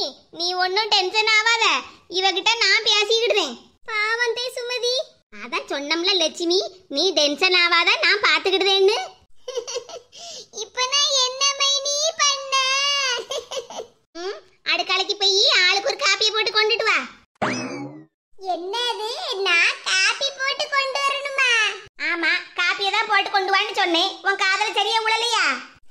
நீ ஒன்னும் டென்ஷன் ஆகாத இவகிட்ட நான் பேசிக்கிடுதேன் பாவம் தே சுமதி அதான் சொன்னம்ல லட்சுமி நீ டென்ஷன் ஆகாத நான் பாத்துக்கிடுதேன்னு இப்ப நான் என்ன மைனி பண்ண ம், அடுக்கலைக்கு போய் ஆளுக்கு ஒரு காப்பியை போட்டு கொண்டுட்டு வா என்னது நான் காப்பி போட்டு கொண்டு வரணுமா ஆமா காப்பியை தான் போட்டு கொண்டு வான்னு சொன்னேன் உன் காதல சரியா உழலையா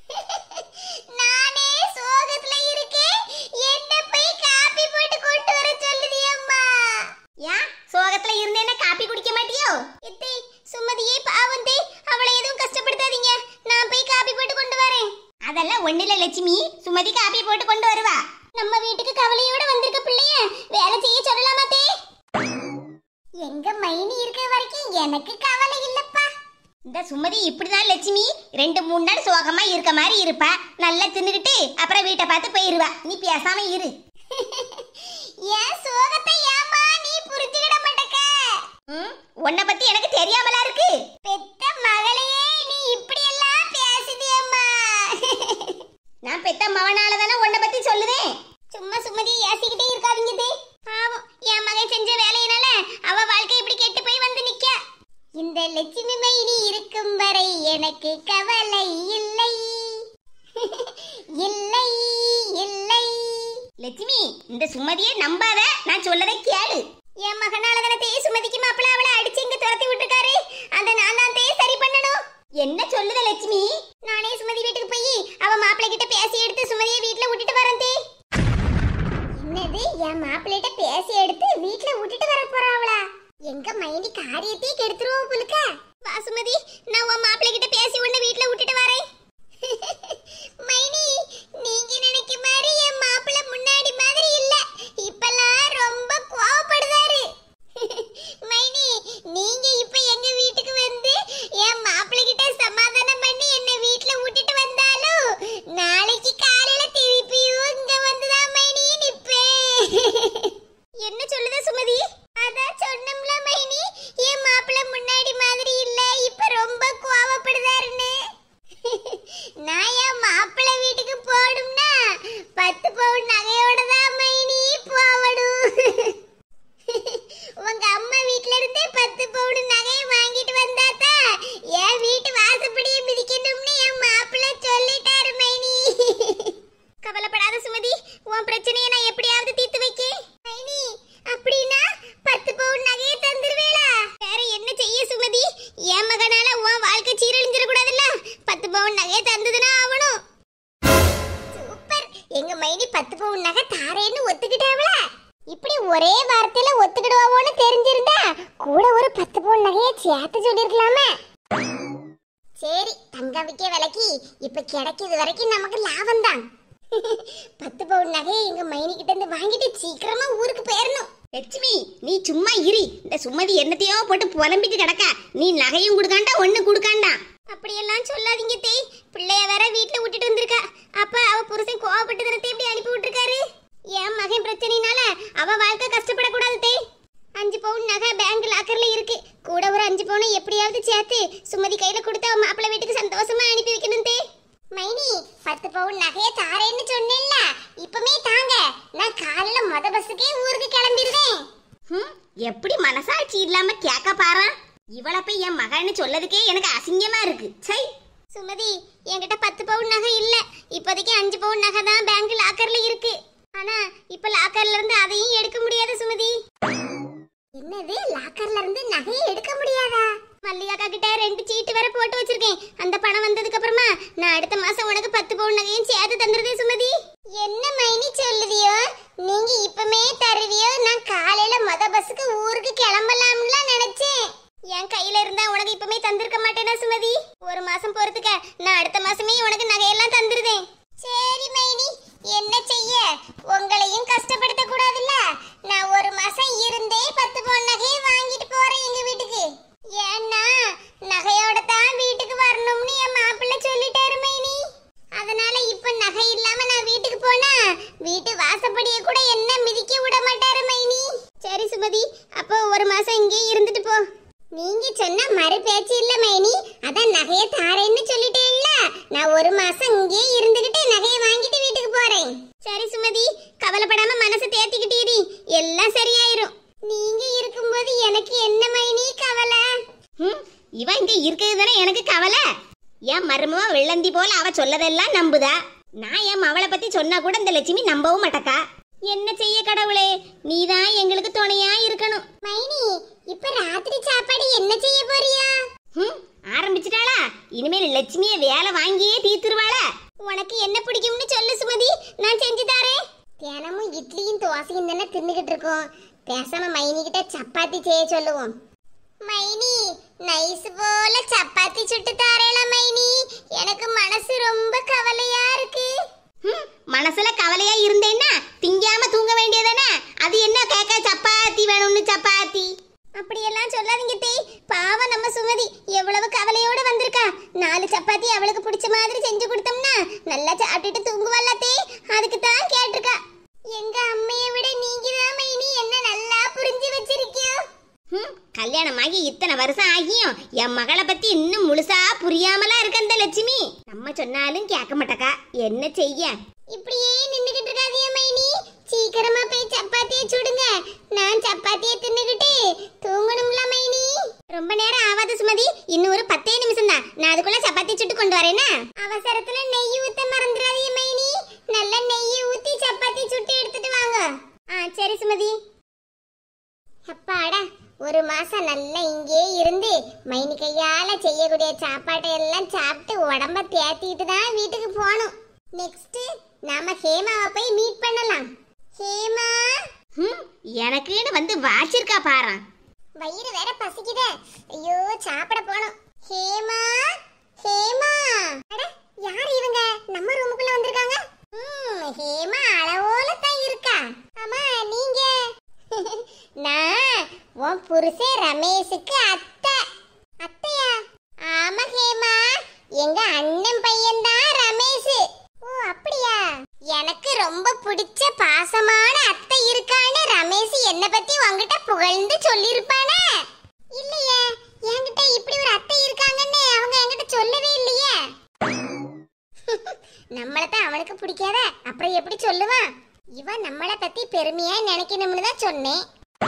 நானே சோகத்துல இருக்கேன் என்ன போய் காப்பி போட்டு கொண்டு வர சொல்லுதி அம்மா ஏன் சோகத்துல இருந்தேன்னா காப்பி குடிக்க மாட்டியோ எத்தே சுமதியே பாவந்தே அவளை எதுவும் கஷ்டப்படுத்தாதீங்க நான் போய் காப்பி போட்டு கொண்டு வரேன் அதெல்லாம் ஒண்ணுல லட்சுமி சுமதி காப்பி போட்டு கொண்டு வருவா நம்ம வீட்டுக்கு கவலையோட வந்திருக்க பிள்ளைய வேலை செய்ய சொல்லலாமா தே எங்க மைனி இருக்க வரைக்கும் எனக்கு கவலை இல்லப்பா இந்த சுமதி இப்படிதான் லட்சுமி ரெண்டு மூணு நாள் சோகமா இருக்க மாதிரி இருப்பா நல்லா தின்னுகிட்டு அப்புறம் வீட்டை பார்த்து போயிருவா நீ பேசாம இரு ஏன் சோகத்தை ஏமா நீ புரிஞ்சுக்கிட மாட்டக்க உன்னை பத்தி எனக்கு தெரியாமலா இருக்கு பெத்த மகளையே நீ இப்படி எல்லாம் பேசுதியம்மா நான் பெத்த மவனால தானே உன்னை பத்தி சொல்லுதேன் சும்மா சுமதி ஏசிக்கிட்டே இருக்காதீங்க தே பாவம் என் மகன் செஞ்ச வேலையினால அவ வாழ்க்கை இப்படி கெட்டு போய் வந்து நிக்க இந்த லட்சுமி மைனி இருக்கும் வரை எனக்கு கவலை இல்லை இல்லை இல்லை லட்சுமி இந்த சுமதியை நம்பாத நான் சொல்லதை கேளு என் மகனால தானே தே சுமதிக்கு மாப்பிள அவளை அடிச்சு இங்க துரத்தி விட்டுருக்காரு அந்த நான் தான் தே சரி பண்ணணும் என்ன சொல்லுத லட்சுமி நானே சுமதி வீட்டுக்கு போய் அவ மாப்பிள்ளை கிட்ட பேசி எடுத்து சுமதியை வீட்ல விட்டுட்டு வரேன் தே என்னது என் மாப்பிள்ளைகிட்ட பேசி எடுத்து வீட்ல விட்டுட்டு வர போறாவளா எங்க மைனி காரியத்தையே கெடுத்துருவோம் புலுக்க வாசுமதி நான் உன் மாப்பிள்ளை கிட்ட பேசி உன்னை வீட்ல விட்டுட்டு வரேன் மைனி நீங்க நினைக்க மாதிரி என் மாப்பிள்ளை முன்னாடி மாதிரி இல்ல இப்பெல்லாம் ரொம்ப கோவப்படுதாரு மைனி நீங்க இப்ப எங்க வீட்டுக்கு வந்து என் மாப்பிள்ளை கிட்ட சமாதானம் பண்ணி என்ன வீட்ல விட்டுட்டு வந்தாலும் நாளைக்கு காலையில திருப்பியும் இங்க வந்துதான் மைனி நிப்பேன் என்ன சொல்லுத சுமதி அதான் சொன்னோம்ல மைனி என் மாப்பிள்ளை முன்னாடி மாதிரி இல்ல இப்ப ரொம்ப கோவப்படுதாருன்னு நான் என் மாப்பிள்ளை வீட்டுக்கு போடும்னா பத்து பவுன் நகையோட தான் மைனி போவடும் உங்க அம்மா வீட்ல இருந்தே பத்து பவுன் நகையை வாங்கிட்டு வந்தாத்தா என் வீட்டு வாசப்படியை மிதிக்கணும்னு என் மாப்பிள்ளை சொல்லிட்டாரு மைனி கவலைப்படாத சுமதி உன் பிரச்சனையை நான் எப்படியாவது தீர்த்து வைக்க மைனி அப்படின்னா பத்து பவுன் நகையை தந்துருவேளா வேற என்ன செய்ய சுமதி என் மகனால உன் வாழ்க்கை சீரழிஞ்சிட கூடாதுல்ல பத்து பவுன் நகையை தந்ததுன்னா ஆகணும் சூப்பர் எங்க மைனி பத்து பவுன் நகை தாரேன்னு ஒத்துக்கிட்டாவளா இப்படி ஒரே வார்த்தையில ஒத்துக்கிடுவோன்னு தெரிஞ்சிருந்தா கூட ஒரு பத்து பவுன் நகையை சேர்த்து சொல்லிருக்கலாமே சரி தங்க விக்க விலைக்கு இப்ப கிடைக்கிறது வரைக்கும் நமக்கு லாபம் தான் பத்து பவுன் நகையை எங்க மைனி கிட்ட இருந்து வாங்கிட்டு சீக்கிரமா ஊருக்கு போயிடணும் லட்சுமி நீ சும்மா இரு இந்த சுமதி என்னத்தையோ போட்டு புலம்பிட்டு கிடக்க நீ நகையும் கொடுக்காண்டா ஒண்ணு கொடுக்காண்டா அப்படியெல்லாம் சொல்லாதீங்க தேய் பிள்ளைய வேற வீட்டுல விட்டுட்டு வந்திருக்கா அப்ப அவ புருஷன் கோவப்பட்டு தினத்தை இப்படி அனுப்பி விட்டுருக்காரு என் மகன் பிரச்சனைனால அவ வாழ்க்கை கஷ்டப்படக்கூடாது தேய் அஞ்சு பவுன் நகை பேங்க் லாக்கர்ல இருக்கு கூட ஒரு அஞ்சு பவுனை எப்படியாவது சேர்த்து சுமதி கையில கொடுத்து அவ மாப்பிள்ளை வீட்டுக்கு சந்தோஷமா அனுப்பி வைக்கணும் தே மைனி பத்து பவுன் நகைய தாரேன்னு சொன்னேன்ல இப்பமே தாங்க நான் காலையில மொத பஸ்ஸுக்கே ஊருக்கு கிளம்பிடுவேன் எப்படி மனசாட்சி இல்லாம கேட்க பாரு இவளை போய் என் மகன்னு சொல்லதுக்கே எனக்கு அசிங்கமா இருக்கு சை சுமதி என்கிட்ட பத்து பவுன் நகை இல்ல இப்போதைக்கு அஞ்சு பவுன் நகை தான் பேங்க் லாக்கர்ல இருக்கு ஆனா இப்ப லாக்கர்ல இருந்து அதையும் எடுக்க முடியாது சுமதி என்னது லாக்கர்ல இருந்து நகையை எடுக்க முடியாதா மல்லிகாக்கா கிட்ட ரெண்டு சீட்டு வேற போட்டு வச்சிருக்கேன் அந்த பணம் வந்ததுக்கு அப்புறமா நான் அடுத்த மாசம் உனக்கு பத்து பவுன் நகையும் சேர்த்து தந்துருதே சுமதி என்ன மைனி சொல்லுதியோ நீங்க இப்பமே தருவியோ நான் காலையில மொத பஸ்ஸுக்கு ஊருக்கு கிளம்பலாம்ல நினைச்சேன் என் கையில இருந்தா உனக்கு இப்பமே தந்திருக்க மாட்டேனா சுமதி ஒரு மாசம் பொறுத்துக்க நான் அடுத்த மாசமே உனக்கு நகையெல்லாம் தந்துருதேன் சரி மைனி என்ன செய்ய உங்களையும் கஷ்டப்படுத்த கூடாதுல்ல நான் ஒரு மாசம் இருந்தே பத்து பவுன் நகையை வாங்கிட்டு போறேன் எங்க வீட்டுக்கு ஏன்னா நகையோட தான் வீட்டுக்கு வரணும்னு என் மாப்பிள்ளை சொல்லிட்டாரு மைனி அதனால இப்ப நகை இல்லாம நான் வீட்டுக்கு போனா வீட்டு வாசப்படிய கூட என்ன மிதிக்க விட மாட்டாரு மைனி சரி சுமதி அப்போ ஒரு மாசம் இங்கே இருந்துட்டு போ நீங்க சொன்ன மறு பேச்சு இல்ல மைனி அதான் நகைய தாரேன்னு சொல்லிட்டேன்ல நான் ஒரு மாசம் இங்கே இருந்துகிட்டு நகைய வாங்கிட்டு வீட்டுக்கு போறேன் சரி சுமதி கவலைப்படாம எல்லாம் சரியாயிரும் நீங்க இருக்கும்போது எனக்கு என்ன மைனி கவலை ம், இவ இங்க இருக்கிறது தானே எனக்கு கவலை என் மருமவ வெள்ளந்தி போல அவ சொல்லதெல்லாம் நம்புதா நான் என் மவளை பத்தி சொன்னா கூட இந்த லட்சுமி நம்பவும் மாட்டக்கா என்ன செய்ய கடவுளே நீதான் எங்களுக்கு துணையா இருக்கணும் மைனி இப்ப ராத்திரி சாப்பாடு என்ன செய்ய போறியா ம், ஆரம்பிச்சிட்டாளா இனிமேல் லட்சுமிய வேலை வாங்கியே தீத்துருவாளா உனக்கு என்ன பிடிக்கும்னு சொல்லு சுமதி நான் செஞ்சு தரேன் தினமும் இட்லியும் தோசையும் தானே தின்னுகிட்டு இருக்கோம் பேசாம மைனி கிட்ட சப்பாத்தி செய்ய சொல்லுவோம் மைனி நைஸ் போல சப்பாத்தி சுட்டு தரேல மைனி எனக்கு மனசு ரொம்ப கவலையா இருக்கு ம், மனசுல கவலையா இருந்தேன்னா திங்காம தூங்க வேண்டியதானே அது என்ன கேட்க சப்பாத்தி வேணும்னு சப்பாத்தி அப்படியெல்லாம் சொல்லாதீங்க தே பாவம் நம்ம சுமதி எவ்வளவு கவலையோட வந்திருக்கா நாலு சப்பாத்தி அவளுக்கு பிடிச்ச மாதிரி செஞ்சு கொடுத்தோம்னா நல்லா சாப்பிட்டுட்டு தூங்குவல்ல தே அதுக்கு தான் கேட்டிருக்கா எங்க அம்மையை விட நீங்க தான் மைனி என்ன நல்லா புரிஞ்சு வச்சிருக்கியோ ம், கல்யாணமாகி இத்தனை வருஷம் ஆகியும் என் மகளை பத்தி இன்னும் முழுசா புரியாமலா இருக்க அந்த லட்சுமி நம்ம சொன்னாலும் கேட்க மாட்டக்கா என்ன செய்ய இப்படியே நின்னுகிட்டு இருக்காதியா மைனி சீக்கிரமா போய் சப்பாத்தியை சுடுங்க நான் சப்பாத்தியை தின்னுகிட்டு தூங்கணும்ல மைனி ரொம்ப நேரம் ஆகாத சுமதி இன்னும் ஒரு பத்தே நிமிஷம் தான் நான் அதுக்குள்ள சப்பாத்தி சுட்டு கொண்டு வரேனா அவசரத்துல நெய் ஊத்த மறந்துடாதீங்க மைனி நல்ல நெய் ஊத்தி சப்பாத்தி சுட்டு எடுத்துட்டு வாங்க ஆ சரி சுமதி அப்பாடா ஒரு மாசம் நல்லா இங்கே இருந்து மைனி கையால செய்யக்கூடிய சாப்பாட்டை எல்லாம் சாப்பிட்டு உடம்ப தேத்திட்டு தான் வீட்டுக்கு போகணும் நெக்ஸ்ட் நாம ஹேமாவை போய் மீட் பண்ணலாம் ஹேமா ம், எனக்குன்னு வந்து வாச்சிருக்கா பாரு வயிறு வேற பசிக்குதே ஐயோ சாப்பிட போகணும் ஹேமா ஹேமா அட யார் இவங்க நம்ம ரூமுக்குள்ள வந்திருக்காங்க ம் ஹேமா அளவோல தான் இருக்கா ஆமா நீங்க நான் உன் புருஷன் ரமேஷுக்கு அத்தை அத்தையா ஆமா ஹேமா எங்க அண்ணன் பையன் தான் ரமேஷ் ஓ அப்படியா எனக்கு ரொம்ப பிடிச்ச பாசமான அத்தை இருக்கான்னு ரமேஷ் என்ன பத்தி உன்கிட்ட புகழ்ந்து சொல்லிருப்பானே இல்லையே என்கிட்ட இப்படி ஒரு அத்தை இருக்காங்கன்னு அவங்க என்கிட்ட சொல்லவே இல்லையே நம்மள தான் அவனுக்கு பிடிக்காத அப்புறம் எப்படி சொல்லுவான் இவன் நம்மள பத்தி பெருமையா நினைக்கணும்னு தான் சொன்னேன்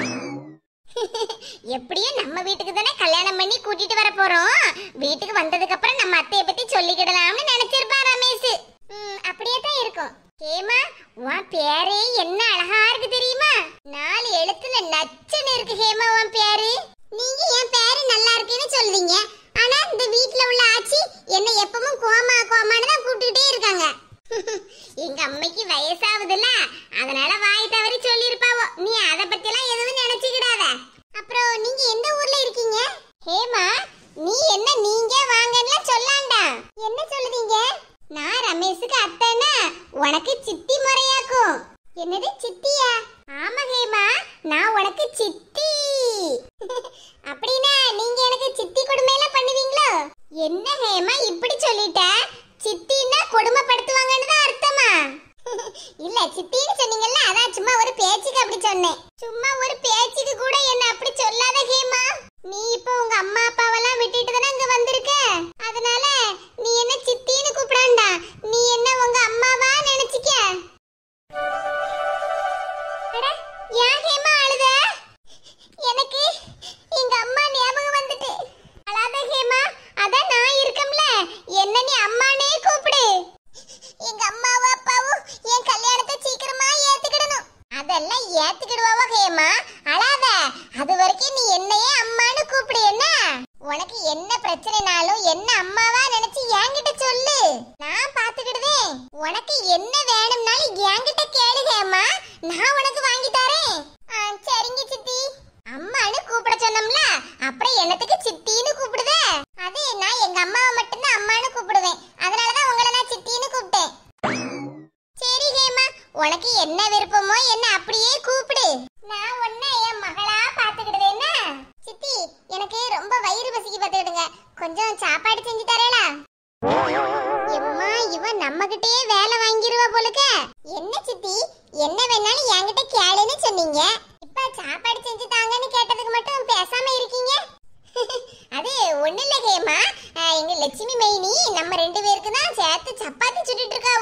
எப்படியும் நம்ம வீட்டுக்கு தானே கல்யாணம் பண்ணி கூட்டிட்டு வர போறோம் வீட்டுக்கு வந்ததுக்கு அப்புறம் நம்ம அத்தைய பத்தி சொல்லிக்கிடலாம்னு நினைச்சிருப்பான் ரமேஷ் ம், அப்படியே தான் இருக்கும் கேமா உன் பேரே என்ன அழகா இருக்கு தெரியுமா நாலு எழுத்துல நச்சுன்னு இருக்கு ஹேமா உன் பேரு நீங்க என் பேரு நல்லா இருக்குன்னு சொல்றீங்க ஆனா இந்த வீட்ல உள்ள ஆச்சி என்ன எப்பவும் கோமா கோமான்னு தான் கூப்பிட்டுட்டே இருக்காங்க எங்க அம்மைக்கு வயசாகுதுல்ல அதனால வாய் தவறி சொல்லிருப்பாவோ நீ அத பத்தி எல்லாம் எதுவும் நினைச்சுக்கிடாத அப்புறம் நீங்க எந்த ஊர்ல இருக்கீங்க ஹேமா நீ என்ன நீங்க வாங்கன்னு சொல்லாண்டா என்ன சொல்லுதீங்க நான் ரமேஷுக்கு அத்தைனா உனக்கு சித்தி முறையாக்கும் என்னது சித்தியா ஆமா ஹேமா நான் உனக்கு சித்தி அப்படின்னா நீங்க எனக்கு சித்தி கொடுமையெல்லாம் பண்ணுவீங்களோ என்ன ஹேமா இப்படி சொல்லிட்ட சித்தின்னா கொடுமைப்படுத்துவாங்கன்னு தான் அர்த்தமா இல்ல சித்தின்னு சொன்னீங்கல்ல அதான் சும்மா ஒரு பேச்சுக்கு அப்படி சொன்னேன் சும்மா ஒரு பேச்சுக்கு கூட என்ன அப்படி சொல்லாத ஹேமா நீ இப்போ உங்க அம்மா அப்பாவெல்லாம் விட்டுட்டு தானே இங்க வந்திருக்க அதனால நீ என்ன சித்தின்னு கூப்பிடாண்டா நீ என்ன உங்க அம்மாவா நினைச்சுக்க அட, ஏன் ஹேமா அழுத எனக்கு எங்க அம்மா ஞாபகம் வந்துட்டு அழாத ஹேமா அதான் நான் இருக்கம்ல என்ன நீ அம்மானே கூப்பிடு எங்க அம்மாவும் அப்பாவும் என் கல்யாணத்தை சீக்கிரமா ஏத்துக்கிடணும் அதெல்லாம் ஏத்துக்கிடுவாவோ ஹேமா அழாத அது வரைக்கும் நீ என்னையே அம்மான்னு கூப்பிடு என்ன உனக்கு என்ன பிரச்சனைனாலும் என்ன அம்மாவா நினைச்சு என்கிட்ட சொல்லு நான் பாத்துக்கிடுவேன் உனக்கு என்ன வேணும்னாலும் என்கிட்ட கேளு ஹேமா நான் உனக்கு வாங்கி தரேன் ஆ, சரிங்க சித்தி அம்மான்னு கூப்பிட சொன்னோம்ல அப்புறம் என்னத்துக்கு சித்தின்னு கூப்பிடுதே அது நான் எங்க அம்மாவை மட்டும்தான் அம்மான்னு கூப்பிடுவேன் அதனாலதான் உங்களை நான் சித்தின்னு கூப்பிட்டேன் சரி ஹேமா உனக்கு என்ன விருப்பமோ என்ன அப்படியே கூப்பிடு நான் உன்னை என் மகளா பாத்துக்கிடுவேன்னா சித்தி எனக்கு ரொம்ப வயிறு பசிக்கு பாத்துக்கிடுங்க கொஞ்சம் சாப்பாடு செஞ்சு தரேளா எம்மா இவன் நம்ம கிட்டயே வேலை வாங்கிருவா போலுக்க என்ன சித்தி என்ன வேணாலும் என்கிட்ட கேளுன்னு சொன்னீங்க இப்ப சாப்பாடு செஞ்சு தாங்கன்னு கேட்டதுக்கு மட்டும் பேசாம இருக்கீங்க அது ஒண்ணு இல்ல ஹேமா அஹ், எங்க லட்சுமி மைனி நம்ம ரெண்டு பேருக்கு தான் சேர்த்து சப்பாத்தி சுட்டுட்டு இருக்காவோ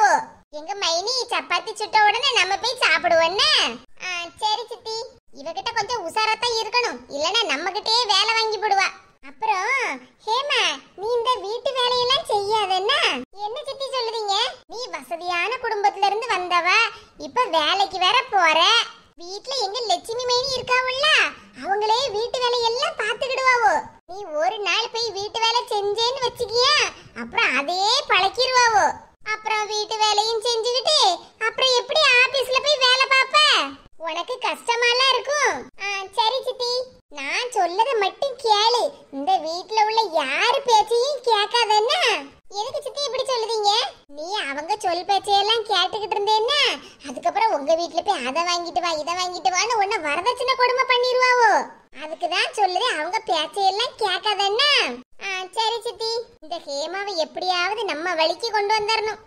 எங்க மைனி சப்பாத்தி சுட்ட உடனே நம்ம போய் சாப்பிடுவோன்னு சரி சித்தி இவகிட்ட கொஞ்சம் உசாரத்தான் இருக்கணும் இல்லனா நம்ம கிட்டயே வேலை வாங்கி போடுவா அப்புறம் ஹேமா நீ இந்த வீட்டு வேலையெல்லாம் செய்யாதன்னா என்ன சித்தி சொல்லுறீங்க நீ வசதியான குடும்பத்துல இருந்து வந்தவ இப்ப வேலைக்கு வேற போற வீட்ல எங்க லட்சுமி மைனி இருக்காவுல்ல அவங்களே வீட்டு வேலையெல்லாம் பாத்துக்கிடுவாவோ நீ ஒரு நாள் போய் வீட்டு வேலை செஞ்சேன்னு வச்சுக்கியா அப்புறம் அதே பழக்கிடுவாவோ அப்புறம் வீட்டு வேலையும் செஞ்சுக்கிட்டு அப்புறம் எப்படி ஆபீஸ்ல போய் வேலை பாப்ப உனக்கு கஷ்டமாலாம் இருக்கும் ஆ, சரி சித்தி நான் சொல்லத மட்டும் கேளு இந்த வீட்ல உள்ள யாரு பேச்சையும் கேட்காதன்னா எதுக்கு சித்தி இப்படி சொல்லுதீங்க நீ அவங்க சொல் பேச்சையெல்லாம் கேட்டுக்கிட்டு இருந்தேன்னா அதுக்கப்புறம் உங்க வீட்ல போய் அதை வாங்கிட்டு வா இதை வாங்கிட்டு வான்னு உன்னை வரதட்சணை கொடுமை பண்ணிடுவாவோ அதுக்கு தான் சொல்லுறேன் அவங்க பேச்சையெல்லாம் கேட்காதன்னா ஆ, சரி சித்தி இந்த ஹேமாவை எப்படியாவது நம்ம வழிக்கு கொண்டு வந்துடணும்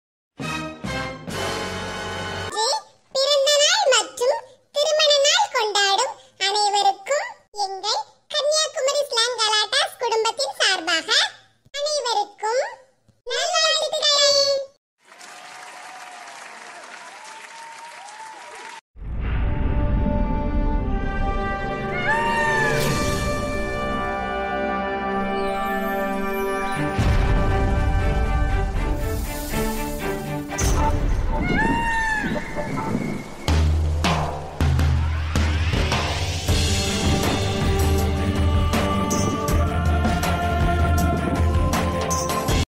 பிறந்த நாள் மற்றும் திருமண நாள் கொண்டாடும் அனைவருக்கும் எங்கள் கன்னியாகுமரி ஸ்லாங் கலாட்டாஸ் குடும்பத்தின் சார்பாக அனைவருக்கும் நல்வாழ்த்துக்கள்